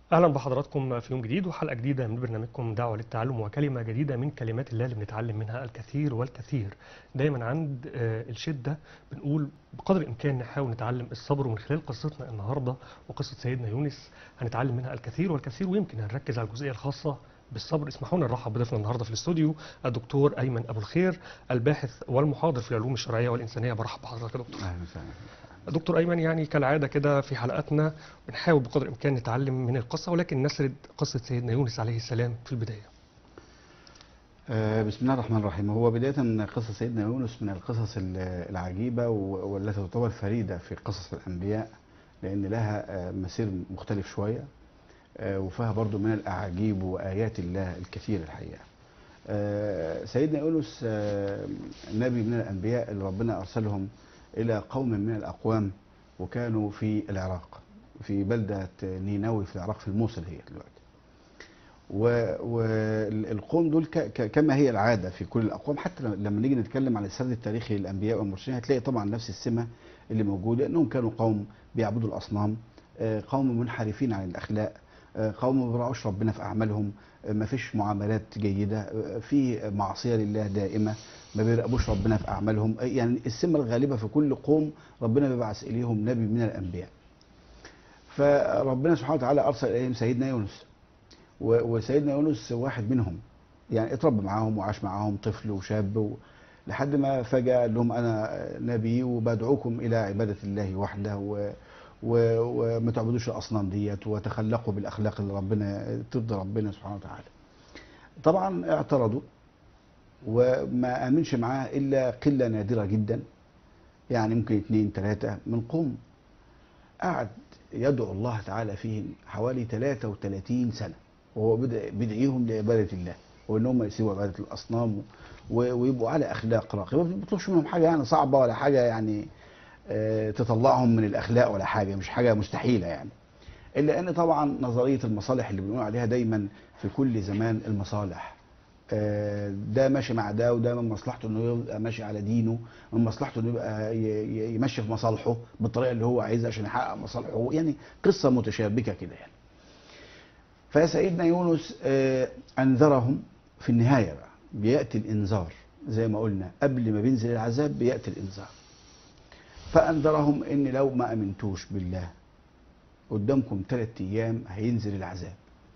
اهلا بحضراتكم في يوم جديد وحلقه جديده من برنامجكم دعوه للتعلم وكلمه جديده من كلمات الله اللي بنتعلم منها الكثير والكثير دايما عند آه، الشده بنقول بقدر الامكان نحاول نتعلم الصبر ومن خلال قصتنا النهارده وقصه سيدنا يونس هنتعلم منها الكثير والكثير ويمكن هنركز على الجزئيه الخاصه بالصبر اسمحوا لنا نرحب بضيفنا النهارده في الاستوديو الدكتور ايمن ابو الخير الباحث والمحاضر في العلوم الشرعيه والانسانيه برحب بحضرتك يا دكتور اهلا وسهلا دكتور ايمن يعني كالعاده كده في حلقاتنا بنحاول بقدر الامكان نتعلم من القصه ولكن نسرد قصه سيدنا يونس عليه السلام في البدايه. آه، بسم الله الرحمن الرحيم هو بداية قصة سيدنا يونس من القصص ال- العجيبة و- والتي تعتبر فريدة في قصص الأنبياء لأن لها آه، مسير مختلف شوية آه، وفيها برضو من الأعاجيب وآيات الله الكثير الحقيقة آه، سيدنا يونس آه، نبي من الأنبياء اللي ربنا أرسلهم إلى قوم من الأقوام وكانوا في العراق في بلدة نينوي في العراق في الموصل هي دلوقتي والقوم دول ك- ك- كما هي العاده في كل الاقوام حتى لما- لما نيجي نتكلم عن السرد التاريخي للانبياء والمرسلين هتلاقي طبعا نفس السمه اللي موجوده انهم كانوا قوم بيعبدوا الاصنام آه، قوم منحرفين عن الاخلاق آه، قوم ما بيراعوش ربنا في اعمالهم آه، ما فيش معاملات جيده آه، في معصيه لله دائمه ما بيراقبوش ربنا في اعمالهم آه، يعني السمه الغالبه في كل قوم ربنا بيبعث اليهم نبي من الانبياء فربنا سبحانه وتعالى ارسل اليهم سيدنا يونس و- وسيدنا يونس واحد منهم يعني اتربى معاهم وعاش معاهم طفل وشاب و... لحد ما فجأة قال لهم أنا نبي وبدعوكم إلى عبادة الله وحده و... و... وما تعبدوش الأصنام ديت وتخلقوا بالأخلاق اللي ربنا ترضي ربنا سبحانه وتعالى طبعا اعترضوا وما آمنش معاه إلا قلة نادرة جدا يعني ممكن اثنين ثلاثة من قوم قعد يدعو الله تعالى فيهم حوالي 33 سنة وهو بدأ بيدعيهم لعبادة الله وان هم يسيبوا عبادة الأصنام و- ويبقوا على أخلاق راقية ما بيطلبش منهم حاجة يعني صعبة ولا حاجة يعني آه، تطلعهم من الأخلاق ولا حاجة مش حاجة مستحيلة يعني إلا أن طبعا نظرية المصالح اللي بنقول عليها دايما في كل زمان المصالح آه، ده ماشي مع ده وده من مصلحته انه يبقى ماشي على دينه من مصلحته انه يبقى ي- ي- يمشي في مصالحه بالطريقه اللي هو عايزها عشان يحقق مصالحه يعني قصه متشابكه كده يعني فسيدنا يونس آه، انذرهم في النهايه بقى بياتي الانذار زي ما قلنا قبل ما بينزل العذاب بياتي الانذار فانذرهم ان لو ما امنتوش بالله قدامكم ثلاث ايام هينزل العذاب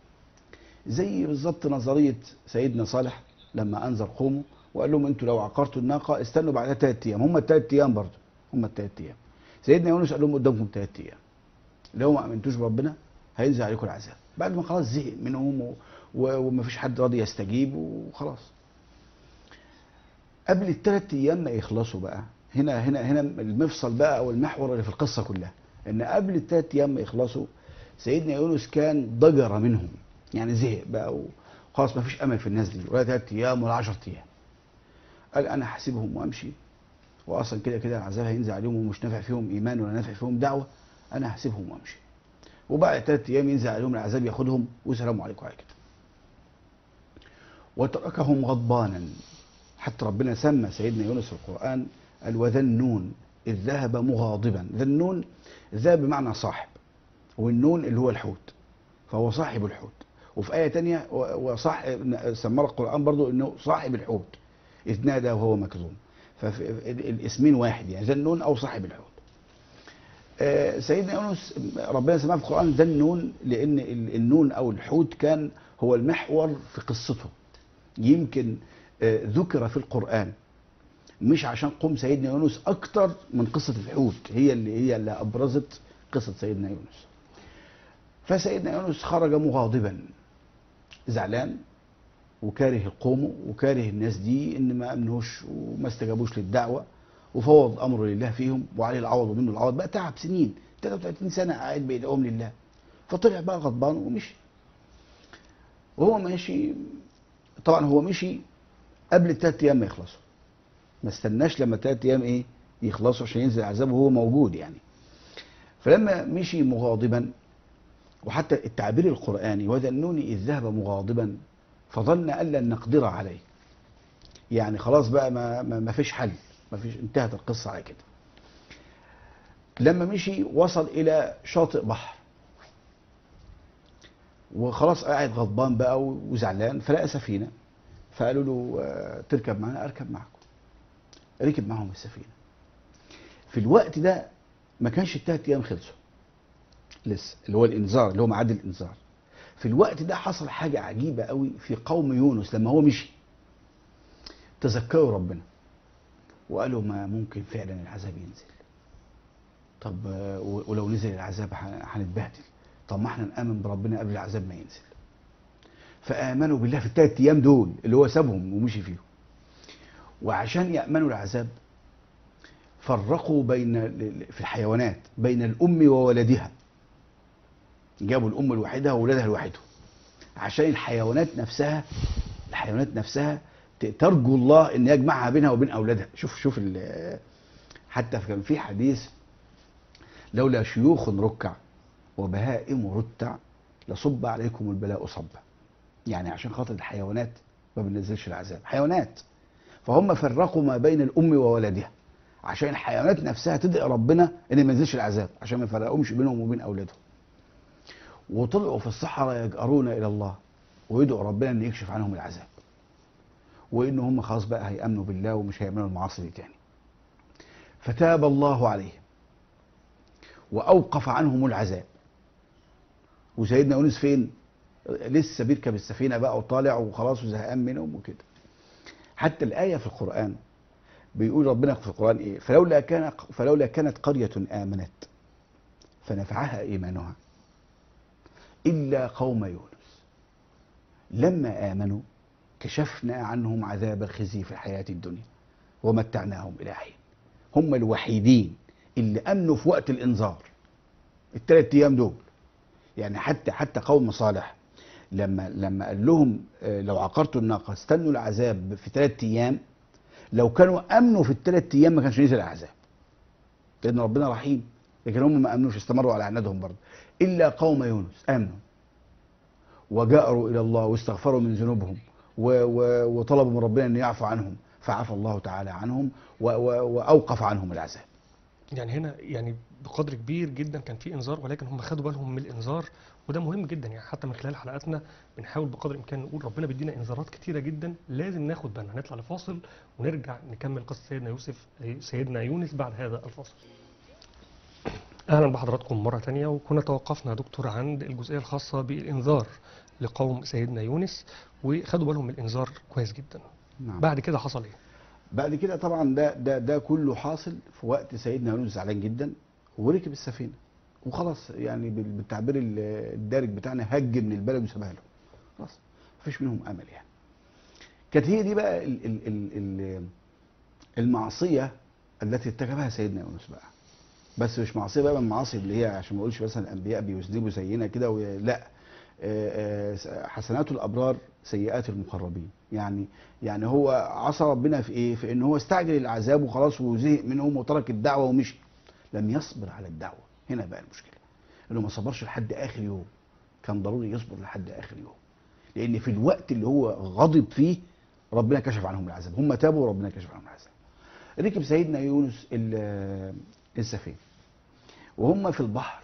زي بالظبط نظريه سيدنا صالح لما انذر قومه وقال لهم انتوا لو عقرتوا الناقه استنوا بعدها ثلاث ايام هم الثلاث ايام برضه هم الثلاث ايام سيدنا يونس قال لهم قدامكم ثلاث ايام لو ما امنتوش بربنا هينزل عليكم العذاب بعد ما خلاص زهق منهم و... و... ومفيش حد راضي يستجيب وخلاص قبل الثلاث ايام ما يخلصوا بقى هنا هنا هنا المفصل بقى او المحور اللي في القصه كلها ان قبل الثلاث ايام ما يخلصوا سيدنا يونس كان ضجر منهم يعني زهق بقى وخلاص ما فيش امل في الناس دي ولا ثلاث ايام ولا 10 ايام قال انا هسيبهم وامشي واصلا كده كده العذاب هينزل عليهم ومش نافع فيهم ايمان ولا نافع فيهم دعوه انا هسيبهم وامشي وبعد ثلاث ايام ينزل عليهم العذاب ياخدهم والسلام عليكم على كده وتركهم غضبانا حتى ربنا سمى سيدنا يونس في القرآن قال وذا النون إذ ذهب مغاضبا ذا النون ذهب بمعنى صاحب والنون اللي هو الحوت فهو صاحب الحوت وفي آية تانية و- وصاحب سمى القرآن برضو إنه صاحب الحوت إذ نادى وهو مكظوم فالاسمين واحد يعني ذا النون أو صاحب الحوت آه، سيدنا يونس ربنا سماه في القرآن ذا النون لأن ال- النون أو الحوت كان هو المحور في قصته يمكن آه، ذكر في القرآن مش عشان قوم سيدنا يونس أكتر من قصة الحوت هي اللي هي اللي أبرزت قصة سيدنا يونس فسيدنا يونس خرج مغاضبا زعلان وكاره قومه وكاره الناس دي ان ما امنوش وما استجابوش للدعوه وفوض امره لله فيهم وعليه العوض ومنه العوض بقى تعب سنين 33 سنه قاعد بيدعوهم لله فطلع بقى غضبان ومشي وهو ماشي طبعا هو مشي قبل الثلاث ايام ما يخلصوا ما استناش لما الثلاث ايام ايه يخلصوا عشان ينزل العذاب وهو موجود يعني فلما مشي مغاضبا وحتى التعبير القرآني وذنوني إذ ذهب مغاضبا فظن أن لن نقدر عليه يعني خلاص بقى ما, ما, ما فيش حل ما فيش انتهت القصة على كده لما مشي وصل إلى شاطئ بحر وخلاص قاعد غضبان بقى وزعلان فلقى سفينه فقالوا له آه، تركب معانا اركب معاكم ركب معاهم السفينه في الوقت ده ما كانش التلات ايام خلصوا لسه اللي هو الانذار اللي هو ميعاد الانذار في الوقت ده حصل حاجه عجيبه قوي في قوم يونس لما هو مشي تذكروا ربنا وقالوا ما ممكن فعلا العذاب ينزل طب آه، و- ولو نزل العذاب ه- هنتبهدل طب ما احنا نامن بربنا قبل العذاب ما ينزل فامنوا بالله في الثلاث ايام دول اللي هو سابهم ومشي فيهم وعشان يامنوا العذاب فرقوا بين في الحيوانات بين الام وولدها جابوا الام لوحدها وولادها لوحدهم عشان الحيوانات نفسها الحيوانات نفسها ت- ترجو الله ان يجمعها بينها وبين اولادها شوف شوف ال- حتى كان في حديث لولا شيوخ ركع وبهائم رتع لصب عليكم البلاء صبا يعني عشان خاطر الحيوانات ما بننزلش العذاب حيوانات فهم فرقوا ما بين الام وولدها عشان الحيوانات نفسها تدعي ربنا ان ما ينزلش العذاب عشان ما يفرقهمش بينهم وبين اولادهم وطلعوا في الصحراء يجأرون الى الله ويدعوا ربنا ان يكشف عنهم العذاب وان هم خلاص بقى هيامنوا بالله ومش هيعملوا المعاصي دي تاني فتاب الله عليهم واوقف عنهم العذاب وسيدنا يونس فين لسه بيركب السفينه بقى وطالع وخلاص وزهقان منهم وكده حتى الايه في القران بيقول ربنا في القران ايه فلولا كان فلولا كانت قريه امنت فنفعها ايمانها الا قوم يونس لما امنوا كشفنا عنهم عذاب الخزي في الحياه الدنيا ومتعناهم الى حين هم الوحيدين اللي امنوا في وقت الانذار الثلاث ايام دول يعني حتى حتى قوم صالح لما لما قال لهم آه، لو عقرتوا الناقه استنوا العذاب في ثلاث ايام لو كانوا امنوا في الثلاث ايام ما كانش نزل العذاب لان ربنا رحيم لكن هم ما امنوش استمروا على عنادهم برضه الا قوم يونس امنوا وجأروا الى الله واستغفروا من ذنوبهم و- و- وطلبوا من ربنا ان يعفو عنهم فعفى الله تعالى عنهم و- و- واوقف عنهم العذاب يعني هنا يعني بقدر كبير جدا كان في انذار ولكن هم خدوا بالهم من الانذار وده مهم جدا يعني حتى من خلال حلقاتنا بنحاول بقدر الامكان نقول ربنا بيدينا انذارات كتيره جدا لازم ناخد بالنا هنطلع لفاصل ونرجع نكمل قصه سيدنا يوسف سيدنا يونس بعد هذا الفاصل. اهلا بحضراتكم مره تانية وكنا توقفنا يا دكتور عند الجزئيه الخاصه بالانذار لقوم سيدنا يونس وخدوا بالهم من الانذار كويس جدا. نعم. بعد كده حصل ايه؟ بعد كده طبعا ده ده ده كله حاصل في وقت سيدنا يونس زعلان جدا وركب السفينه وخلاص يعني بال- بالتعبير ال- الدارج بتاعنا هج من البلد وسابها له خلاص مفيش منهم امل يعني كانت هي دي بقى ال ال ال ال المعصيه التي ارتكبها سيدنا يونس بقى بس مش معصيه بقى من المعاصي اللي هي عشان ما اقولش مثلا الانبياء بيذنبوا زينا كده و- لا آه، آه، حسنات الابرار سيئات المقربين يعني يعني هو عصى ربنا في ايه في ان هو استعجل العذاب وخلاص وزهق منهم وترك الدعوه ومشي لم يصبر على الدعوه هنا بقى المشكله انه ما صبرش لحد اخر يوم كان ضروري يصبر لحد اخر يوم لان في الوقت اللي هو غضب فيه ربنا كشف عنهم العذاب هم تابوا وربنا كشف عنهم العذاب ركب سيدنا يونس ال- السفينه وهم في البحر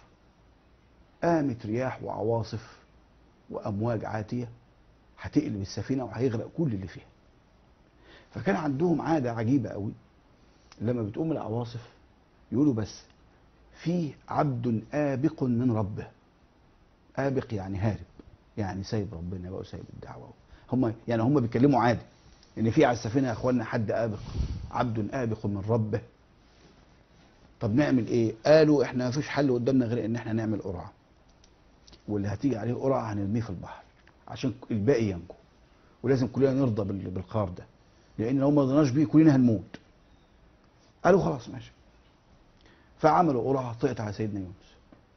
قامت رياح وعواصف وامواج عاتيه هتقلب السفينه وهيغرق كل اللي فيها فكان عندهم عاده عجيبه قوي لما بتقوم العواصف يقولوا بس في عبد آبق من ربه آبق يعني هارب يعني سايب ربنا بقى وسايب الدعوه هم يعني هم بيتكلموا عادي ان في على السفينه يا اخوانا حد آبق عبد آبق من ربه طب نعمل ايه قالوا احنا ما فيش حل قدامنا غير ان احنا نعمل قرعه واللي هتيجي عليه قرعه هنرميه في البحر عشان الباقي ينجو ولازم كلنا نرضى بال- بالقرار ده لان لو ما رضيناش بيه كلنا هنموت قالوا خلاص ماشي فعملوا قرعه طلعت على سيدنا يونس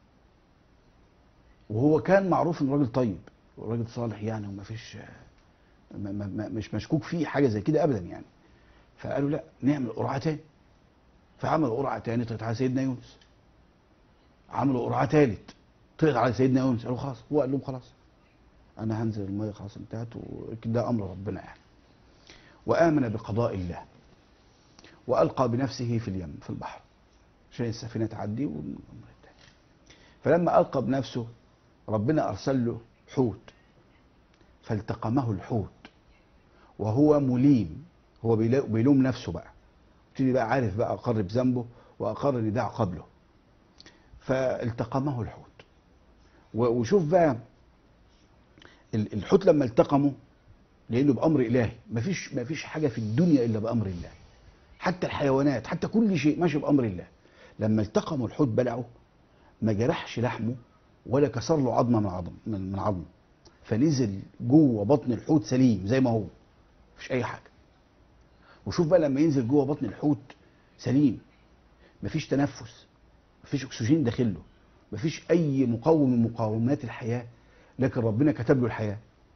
وهو كان معروف انه راجل طيب وراجل صالح يعني وما فيش ما ما ما مش مشكوك فيه حاجه زي كده ابدا يعني فقالوا لا نعمل قرعه تاني فعملوا قرعه تاني طلعت على سيدنا يونس عملوا قرعه تالت طلعت على سيدنا يونس قالوا خلاص هو قال لهم خلاص انا هنزل الميه خلاص انتهت وده امر ربنا يعني وامن بقضاء الله والقى بنفسه في اليم في البحر عشان السفينه تعدي والامر التاني فلما القى بنفسه ربنا ارسل له حوت فالتقمه الحوت وهو مليم هو بيلا- بيلوم نفسه بقى ابتدي بقى عارف بقى اقر بذنبه واقر ان ده عقاب له فالتقمه الحوت و- وشوف بقى ال- الحوت لما التقمه لانه بامر الهي مفيش مفيش حاجه في الدنيا الا بامر الله حتى الحيوانات حتى كل شيء ماشي بامر الله لما التقموا الحوت بلعه ما جرحش لحمه ولا كسر له عظمه من عظم من من عظمه فنزل جوه بطن الحوت سليم زي ما هو مفيش اي حاجه وشوف بقى لما ينزل جوه بطن الحوت سليم مفيش تنفس مفيش اكسجين داخله مفيش اي مقاوم من مقاومات الحياه لكن ربنا كتب له الحياه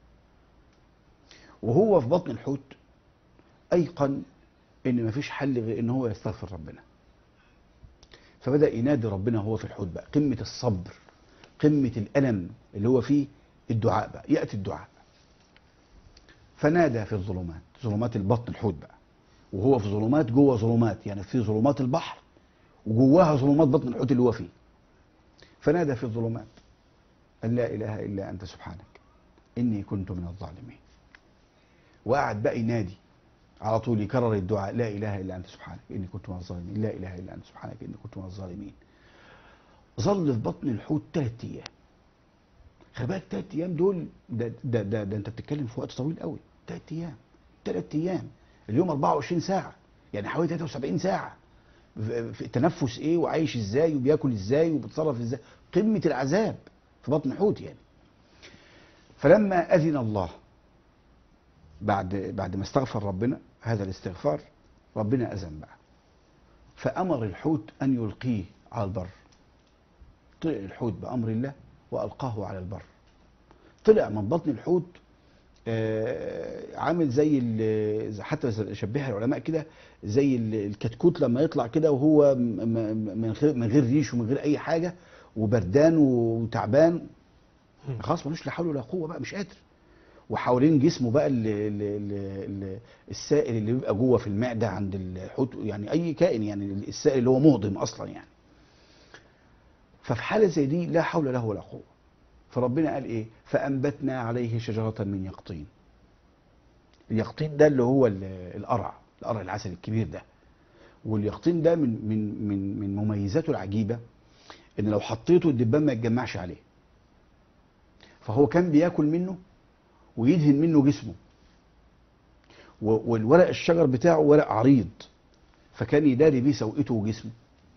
وهو في بطن الحوت ايقن ان مفيش حل غير ان هو يستغفر ربنا فبدا ينادي ربنا وهو في الحوت بقى قمه الصبر قمه الالم اللي هو فيه الدعاء بقى ياتي الدعاء فنادى في الظلمات ظلمات البطن الحوت بقى وهو في ظلمات جوه ظلمات يعني في ظلمات البحر وجواها ظلمات بطن الحوت اللي هو فيه فنادى في الظلمات أن لا إله إلا أنت سبحانك إني كنت من الظالمين وقعد بقى ينادي على طول يكرر الدعاء لا إله إلا أنت سبحانك إني كنت من الظالمين لا إله إلا أنت سبحانك إني كنت من الظالمين ظل في بطن الحوت ثلاث أيام خلي بالك ثلاث أيام دول ده, ده, ده, ده أنت بتتكلم في وقت طويل قوي ثلاث أيام ثلاث أيام اليوم 24 ساعة يعني حوالي 73 ساعة في في تنفس ايه وعايش ازاي وبياكل ازاي وبيتصرف ازاي قمة العذاب في بطن حوت يعني فلما أذن الله بعد بعد ما استغفر ربنا هذا الاستغفار ربنا أذن بقى فأمر الحوت أن يلقيه على البر طلع الحوت بأمر الله وألقاه على البر طلع من بطن الحوت آه، عامل زي ال- حتى شبهها العلماء كده زي ال- الكتكوت لما يطلع كده وهو م- م- من غير من غير ريش ومن غير اي حاجه وبردان وتعبان مم. خلاص ملوش لا حول ولا قوه بقى مش قادر وحوالين جسمه بقى ال ال ال ال السائل اللي بيبقى جوه في المعده عند الحوت يعني اي كائن يعني السائل اللي هو مهضم اصلا يعني ففي حاله زي دي لا حول له ولا قوه فربنا قال ايه فانبتنا عليه شجره من يقطين اليقطين ده اللي هو ال- القرع القرع العسل الكبير ده واليقطين ده من من من من مميزاته العجيبه ان لو حطيته الدبان ما يتجمعش عليه فهو كان بياكل منه ويدهن منه جسمه و- والورق الشجر بتاعه ورق عريض فكان يداري بيه سوقته وجسمه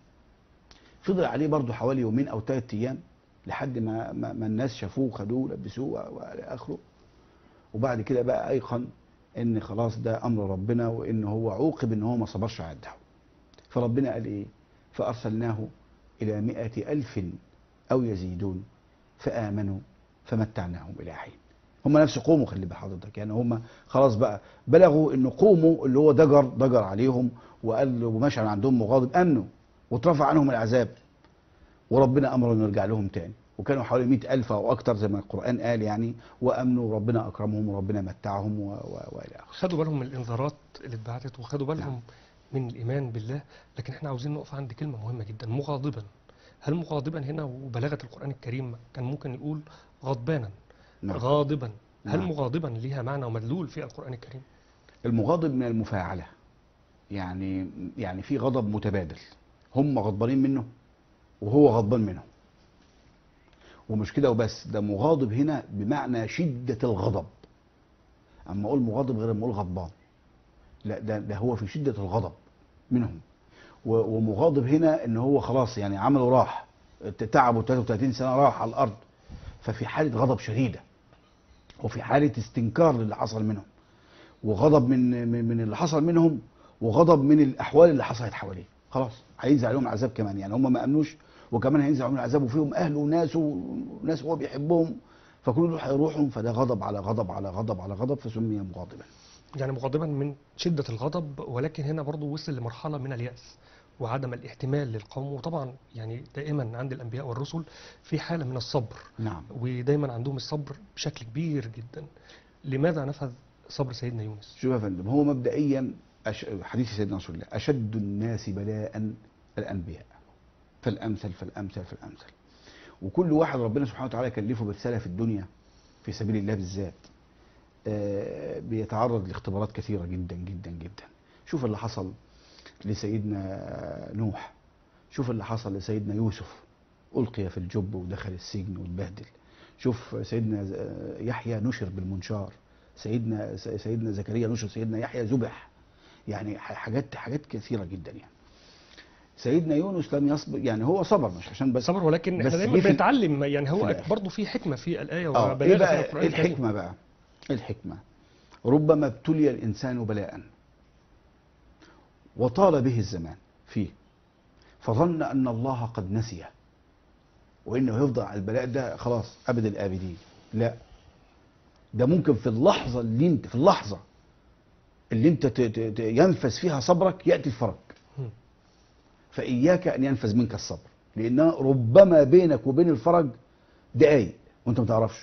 فضل عليه برضه حوالي يومين او ثلاث ايام لحد ما, ما, ما الناس شافوه خدوه ولبسوه والى اخره وبعد كده بقى ايقن ان خلاص ده امر ربنا وان هو عوقب ان هو ما صبرش على الدعوه فربنا قال ايه فارسلناه الى مئة الف او يزيدون فامنوا فمتعناهم الى حين هم نفس قوموا خلي بال حضرتك يعني هم خلاص بقى بلغوا ان قوموا اللي هو ضجر ضجر عليهم وقال ومشى من عندهم مغاضب امنوا واترفع عنهم العذاب وربنا امر انه يرجع لهم تاني وكانوا حوالي مئة ألف أو أكتر زي ما القرآن قال يعني وأمنوا وربنا أكرمهم وربنا متعهم و... و... وإلى آخره خدوا بالهم من الانذارات اللي اتبعتت وخدوا بالهم من الايمان بالله لكن احنا عاوزين نقف عند كلمه مهمه جدا مغاضبا هل مغاضبا هنا وبلاغه القران الكريم كان ممكن يقول غضبانا نعم. غاضبا هل نعم. مغاضبا ليها معنى ومدلول في القران الكريم المغاضب من المفاعلة يعني يعني في غضب متبادل هم غضبانين منه وهو غضبان منهم ومش كده وبس ده مغاضب هنا بمعنى شدة الغضب اما اقول مغاضب غير اما اقول غضبان لا ده ده هو في شدة الغضب منهم و- ومغاضب هنا ان هو خلاص يعني عمله راح تعبه 33 سنة راح على الارض ففي حالة غضب شديدة وفي حالة استنكار للي حصل منهم وغضب من من من اللي حصل منهم وغضب من الاحوال اللي حصلت حواليه خلاص هينزل عليهم العذاب كمان يعني هم ما امنوش وكمان هينزل عليهم العذاب وفيهم اهله وناسه وناس هو بيحبهم فكل دول هيروحوا فده غضب على غضب على غضب على غضب فسمي مغاضبا يعني مغاضبا من شده الغضب ولكن هنا برضه وصل لمرحله من الياس وعدم الاحتمال للقوم وطبعا يعني دائما عند الانبياء والرسل في حاله من الصبر نعم ودايما عندهم الصبر بشكل كبير جدا لماذا نفذ صبر سيدنا يونس شوف يا فندم هو مبدئيا أش... حديث سيدنا رسول الله اشد الناس بلاء الانبياء فالامثل فالامثل فالامثل وكل واحد ربنا سبحانه وتعالى كلفه برساله في الدنيا في سبيل الله بالذات آه، بيتعرض لاختبارات كثيرة جدا جدا جدا شوف اللي حصل لسيدنا نوح شوف اللي حصل لسيدنا يوسف ألقي في الجب ودخل السجن واتبهدل شوف سيدنا ز- يحيى نشر بالمنشار سيدنا سيدنا زكريا نشر سيدنا يحيى ذبح يعني ح- حاجات حاجات كثيرة جدا يعني سيدنا يونس لم يصبر يعني هو صبر مش عشان بس صبر ولكن بس احنا دايما جه في- بنتعلم يعني في هو الآخر. برضه في حكمه في الايه اه ايه وبلاغه في بقى القرآن ايه الكريم. الحكمة بقى ايه الحكمة ربما ابتلي الإنسان بلاء وطال به الزمان فيه فظن أن الله قد نسيه وإنه يفضل على البلاء ده خلاص أبد الآبدين لا ده ممكن في اللحظة اللي انت في اللحظة اللي انت ت- ت- ت- ينفذ فيها صبرك يأتي الفرج مم. فإياك أن ينفذ منك الصبر لأن ربما بينك وبين الفرج دقايق وانت ما تعرفش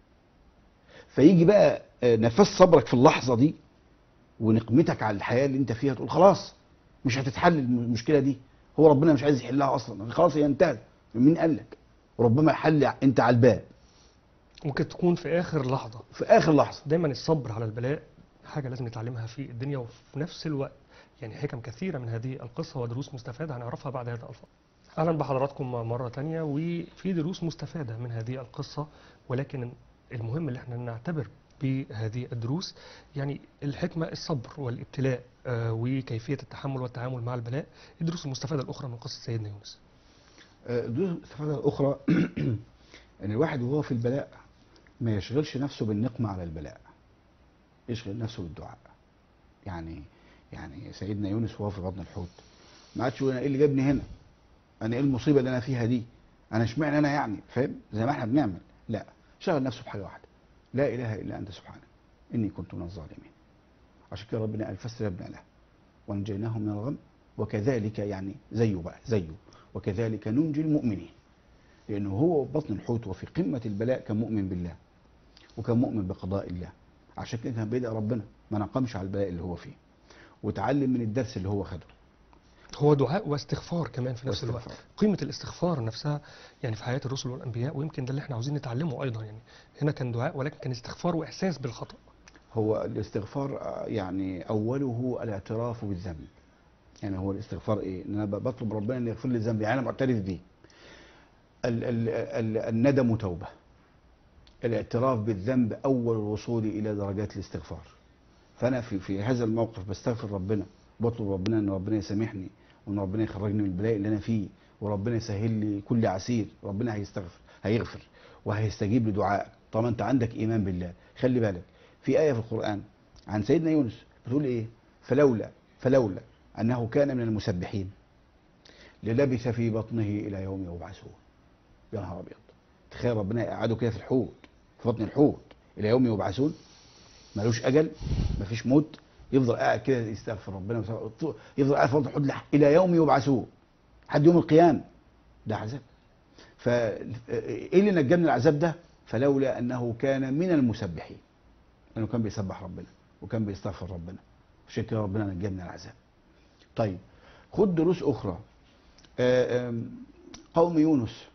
فيجي بقى آه، نفس صبرك في اللحظة دي ونقمتك على الحياة اللي انت فيها تقول خلاص مش هتتحل المشكلة دي هو ربنا مش عايز يحلها أصلا خلاص هي انتهت مين قال لك ربما يحل انت على الباب ممكن تكون في اخر لحظه في آخر لحظة دايما الصبر على البلاء حاجه لازم نتعلمها في الدنيا وفي نفس الوقت يعني حكم كثيره من هذه القصه ودروس مستفاده هنعرفها بعد هذا الفاصل اهلا بحضراتكم مره تانية وفي دروس مستفاده من هذه القصه ولكن المهم اللي احنا نعتبر بهذه الدروس يعني الحكمه الصبر والابتلاء آه، وكيفيه التحمل والتعامل مع البلاء الدروس المستفاده الاخرى من قصه سيدنا يونس آه، الدروس الاستفادة الأخرى أن الواحد وهو في البلاء ما يشغلش نفسه بالنقمة على البلاء يشغل نفسه بالدعاء يعني يعني سيدنا يونس وهو في بطن الحوت ما عادش يقول انا ايه اللي جابني هنا انا ايه المصيبه اللي انا فيها دي انا اشمعنى انا يعني فاهم زي ما احنا بنعمل لا شغل نفسه بحاجه واحده لا اله الا انت سبحانك اني كنت من الظالمين عشان كده ربنا قال فاستجبنا له ونجيناه من الغم وكذلك يعني زيه بقى زيه وكذلك ننجي المؤمنين لانه هو في بطن الحوت وفي قمه البلاء كان مؤمن بالله وكان مؤمن بقضاء الله عشان كده كان بيدعي ربنا ما نقمش على البلاء اللي هو فيه وتعلم من الدرس اللي هو خده هو دعاء واستغفار كمان في نفس الوقت واستغفار. قيمة الاستغفار نفسها يعني في حياة الرسل والأنبياء ويمكن ده اللي احنا عاوزين نتعلمه أيضا يعني هنا كان دعاء ولكن كان استغفار وإحساس بالخطأ هو الاستغفار آه، يعني اوله الاعتراف بالذنب يعني هو الاستغفار ايه ان انا ب- بطلب ربنا ان يغفر لي ذنبي يعني انا معترف بيه ال ال ال الندم توبه الاعتراف بالذنب اول الوصول الى درجات الاستغفار فانا في في هذا الموقف بستغفر ربنا بطلب ربنا ان ربنا يسامحني وان ربنا يخرجني من البلاء اللي انا فيه وربنا يسهل لي كل عسير ربنا هيستغفر هيغفر وهيستجيب لدعائك طالما انت عندك ايمان بالله خلي بالك في آية في القرآن عن سيدنا يونس بتقول إيه فلولا فلولا أنه كان من المسبحين للبث في بطنه إلى يوم يبعثون يا نهار أبيض تخيل ربنا يقعده كده في الحوت في بطن الحوت إلى يوم يبعثون ملوش أجل مفيش موت يفضل قاعد كده يستغفر ربنا ويستغفر- يفضل قاعد في بطن الحوت لح- إلى يوم يبعثون لحد يوم القيامة ده عذاب فإيه اللي نجاه من العذاب ده فلولا أنه كان من المسبحين لانه كان بيسبح ربنا وكان بيستغفر ربنا عشان كده ربنا نجاه من العذاب طيب خد دروس اخرى آه، آم، قوم يونس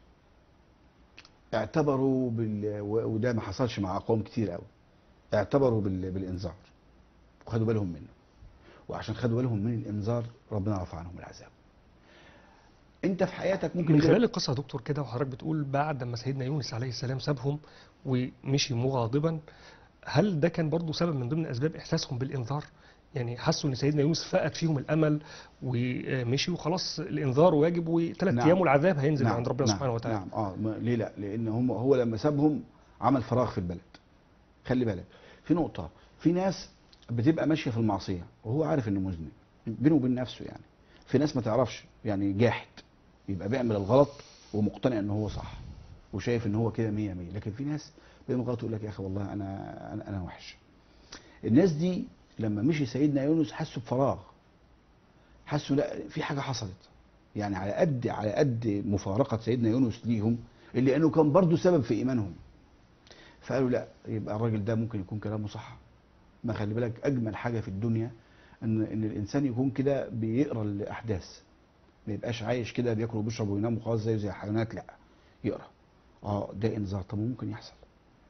اعتبروا بال... و- وده ما حصلش مع قوم كتير قوي اعتبروا بال... بالانذار وخدوا بالهم منه وعشان خدوا بالهم من الانذار ربنا رفع عنهم العذاب انت في حياتك ممكن من يجيلك- خلال القصة يا دكتور كده وحضرتك بتقول بعد ما سيدنا يونس عليه السلام سابهم ومشي مغاضبا هل ده كان برضه سبب من ضمن أسباب إحساسهم بالإنذار؟ يعني حسوا إن سيدنا يونس فقد فيهم الأمل ومشي وخلاص الإنذار واجب وثلاث نعم. أيام والعذاب هينزل نعم عند ربنا نعم سبحانه وتعالى نعم اه ما- ليه لا لان هم هو لما سابهم عمل فراغ في البلد خلي بالك في نقطه في ناس بتبقى ماشيه في المعصيه وهو عارف انه مذنب بينه وبين نفسه يعني في ناس ما تعرفش يعني جاحد يبقى بيعمل الغلط ومقتنع ان هو صح وشايف ان هو كده مية مية لكن في ناس بيعمل غلط يقول لك يا اخي والله انا انا انا وحش الناس دي لما مشي سيدنا يونس حسوا بفراغ حسوا لا في حاجه حصلت يعني على قد على قد مفارقه سيدنا يونس ليهم الا انه كان برضه سبب في ايمانهم فقالوا لا يبقى الراجل ده ممكن يكون كلامه صح ما خلي بالك اجمل حاجه في الدنيا ان ان الانسان يكون كده بيقرا الاحداث ما يبقاش عايش كده بياكل وبيشرب وينام وخلاص زيه زي الحيوانات لا يقرا اه ده انذار طب ممكن يحصل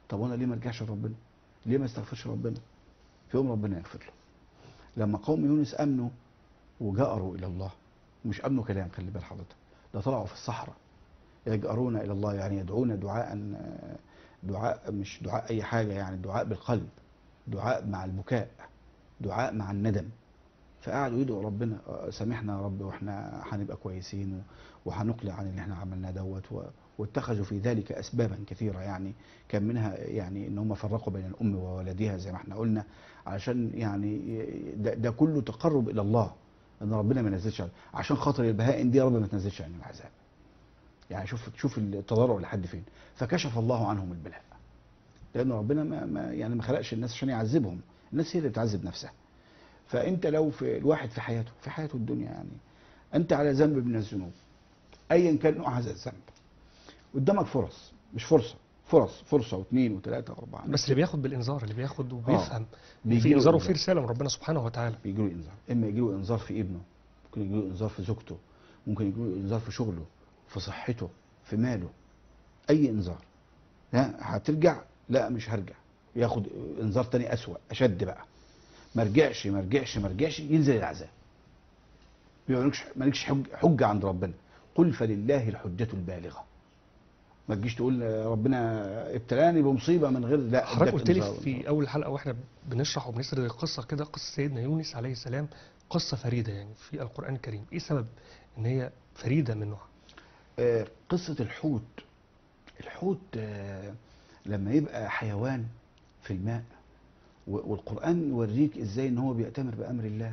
طب وانا ليه ما ارجعش لربنا ليه ما استغفرش ربنا في يوم ربنا يغفر له لما قوم يونس امنوا وجأروا الى الله مش امنوا كلام خلي بال حضرتك ده طلعوا في الصحراء يجأرون الى الله يعني يدعون دعاء آه، دعاء مش دعاء اي حاجه يعني دعاء بالقلب دعاء مع البكاء دعاء مع الندم فقعدوا يدعوا ربنا آه، سامحنا يا رب واحنا هنبقى كويسين و- وهنقلع عن اللي احنا عملناه دوت و- واتخذوا في ذلك اسبابا كثيره يعني كان منها يعني ان هم فرقوا بين الام وولدها زي ما احنا قلنا علشان يعني ي- ده, ده كله تقرب الى الله ان ربنا ما ينزلش عليه. عشان خاطر البهائم دي يا رب ما تنزلش عن العذاب يعني شوف شوف التضرع لحد فين فكشف الله عنهم البلاء لان ربنا ما, ما يعني ما خلقش الناس عشان يعذبهم الناس هي اللي بتعذب نفسها فانت لو في الواحد في حياته في حياته الدنيا يعني انت على ذنب من الذنوب ايا كان نوع هذا الذنب قدامك فرص مش فرصه فرص فرصه واثنين وثلاثه واربعه بس اللي بياخد بالانذار اللي بياخد وبيفهم بيجي في له انذار إنذار. وفي رساله من ربنا سبحانه وتعالى بيجي له انذار اما يجي له انذار في ابنه ممكن يجي له انذار في زوجته ممكن يجي له انذار في شغله في صحته في ماله اي انذار ها هترجع لا مش هرجع ياخد انذار تاني اسوأ اشد بقى ما رجعش ما رجعش ما رجعش ينزل العذاب يبقى مالكش مالكش حج حجه عند ربنا قل فلله الحجه البالغه ما تجيش تقول ربنا ابتلاني بمصيبه من غير لا حضرتك اداك قلت لي إنذار. في اول حلقه واحنا بنشرح وبنسرد القصه كده قصه سيدنا يونس عليه السلام قصه فريده يعني في القران الكريم ايه سبب ان هي فريده من نوعها آه، قصة الحوت الحوت آه، لما يبقى حيوان في الماء و- والقرآن يوريك ازاي ان هو بيأتمر بأمر الله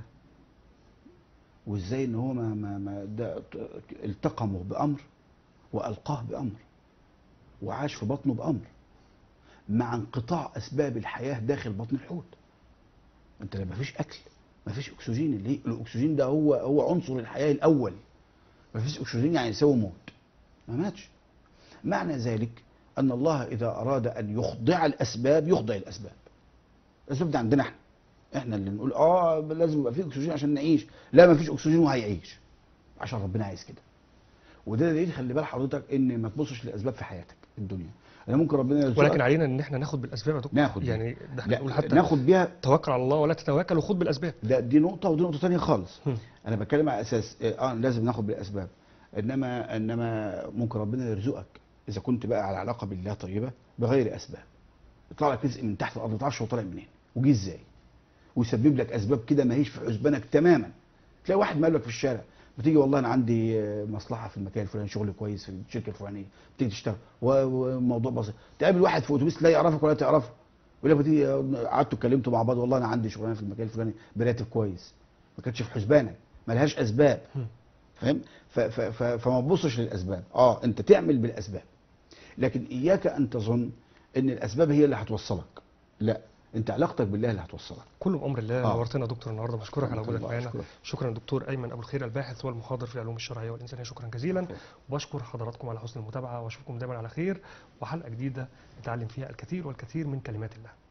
وازاي ان هو ما ما ما ده ت- التقمه بأمر وألقاه بأمر وعاش في بطنه بأمر مع انقطاع أسباب الحياة داخل بطن الحوت انت لما فيش أكل ما فيش أكسجين اللي الأكسجين ده هو هو عنصر الحياة الأول ما فيش أكسجين يعني يساوي موت ما ماتش معنى ذلك أن الله إذا أراد أن يخضع الأسباب يخضع الأسباب الأسباب دي عندنا احنا احنا اللي نقول اه لازم يبقى في اكسجين عشان نعيش لا ما فيش اكسجين وهيعيش عشان ربنا عايز كده وده دليل خلي بال حضرتك ان ما تبصش للاسباب في حياتك الدنيا انا ممكن ربنا يرزقك ولكن علينا ان احنا ناخد بالاسباب يا دكتور ناخد بيها. يعني ده احنا لا بنقول حتى ناخد بيها توكل على الله ولا تتوكل وخد بالاسباب ده دي نقطة ودي نقطة تانية خالص هم. أنا بتكلم على أساس اه لازم ناخد بالأسباب إنما إنما ممكن ربنا يرزقك إذا كنت بقى على علاقة بالله طيبة بغير أسباب يطلع لك رزق من تحت الأرض ما تعرفش هو طالع منين وجه إزاي ويسبب لك أسباب كده ما هيش في حسبانك تماما تلاقي واحد مقابلك في الشارع بتيجي والله أنا عندي آه، مصلحة في المكان الفلاني شغل كويس في الشركة الفلانية بتيجي تشتغل و- وموضوع بسيط تقابل واحد في أتوبيس لا يعرفك ولا تعرفه يقول لك بتيجي آه، قعدتوا اتكلمتوا مع بعض والله أنا عندي شغلانة في المكان الفلاني براتب كويس ما كانتش في حسبانك ملهاش اسباب هم. فاهم ف- ف- ف- فما تبصش للاسباب اه انت تعمل بالاسباب لكن اياك ان تظن ان الاسباب هي اللي هتوصلك لا انت علاقتك بالله اللي هتوصلك كله بامر الله آه. نورتنا يا دكتور النهارده بشكرك على وجودك الله معانا أشكرك. شكرا دكتور ايمن ابو الخير الباحث والمحاضر في العلوم الشرعيه والانسانيه شكرا جزيلا وبشكر حضراتكم على حسن المتابعه واشوفكم دايما على خير وحلقه جديده نتعلم فيها الكثير والكثير من كلمات الله